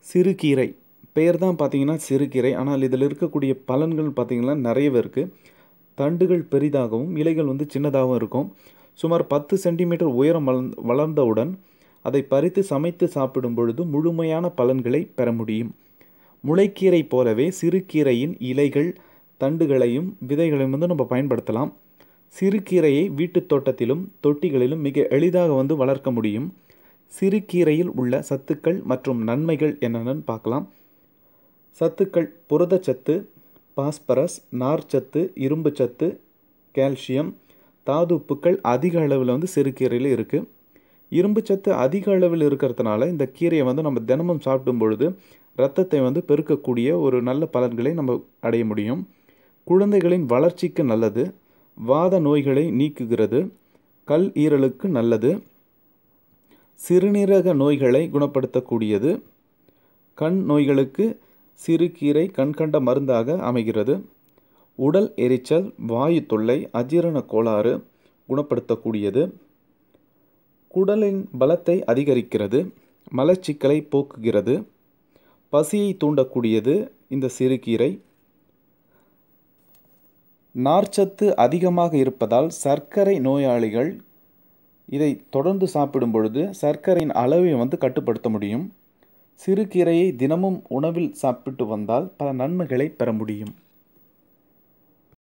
சிறுகீரை பெயர் தான் பார்த்தீங்கன்னா சிறுகீரை ஆனால் இதில் இருக்கக்கூடிய பலன்கள் பார்த்தீங்கன்னா நிறையவே இருக்குது தண்டுகள் பெரிதாகவும் இலைகள் வந்து சின்னதாகவும் இருக்கும் சுமார் பத்து சென்டிமீட்டர் உயரம் வளர்ந்த வளர்ந்தவுடன் அதை பறித்து சமைத்து சாப்பிடும் பொழுது முழுமையான பலன்களை பெற முடியும் முளைக்கீரை போலவே சிறுகீரையின் இலைகள் தண்டுகளையும் விதைகளையும் வந்து நம்ம பயன்படுத்தலாம் சிறுகீரையை வீட்டுத் தோட்டத்திலும் தொட்டிகளிலும் மிக எளிதாக வந்து வளர்க்க முடியும் சிறுகீரையில் உள்ள சத்துக்கள் மற்றும் நன்மைகள் என்னென்னு பார்க்கலாம் சத்துக்கள் புரதச்சத்து பாஸ்பரஸ் நார்ச்சத்து இரும்புச்சத்து கால்சியம் தாது உப்புக்கள் அதிக அளவில் வந்து சிறுகீரையில் இருக்குது இரும்புச்சத்து அதிக அளவில் இருக்கிறதுனால இந்த கீரையை வந்து நம்ம தினமும் சாப்பிடும் பொழுது இரத்தத்தை வந்து பெருக்கக்கூடிய ஒரு நல்ல பலன்களை நம்ம அடைய முடியும் குழந்தைகளின் வளர்ச்சிக்கு நல்லது வாத நோய்களை நீக்குகிறது கல் ஈரலுக்கு நல்லது சிறுநீரக நோய்களை குணப்படுத்தக்கூடியது கண் நோய்களுக்கு சிறுகீரை கண்கண்ட மருந்தாக அமைகிறது உடல் எரிச்சல் வாயு தொல்லை அஜீரண கோளாறு குணப்படுத்தக்கூடியது குடலின் பலத்தை அதிகரிக்கிறது மலச்சிக்கலை போக்குகிறது பசியை தூண்டக்கூடியது இந்த சிறுகீரை நார்ச்சத்து அதிகமாக இருப்பதால் சர்க்கரை நோயாளிகள் இதை தொடர்ந்து சாப்பிடும் பொழுது சர்க்கரையின் அளவை வந்து கட்டுப்படுத்த முடியும் சிறுகீரையை தினமும் உணவில் சாப்பிட்டு வந்தால் பல நன்மைகளை பெற முடியும்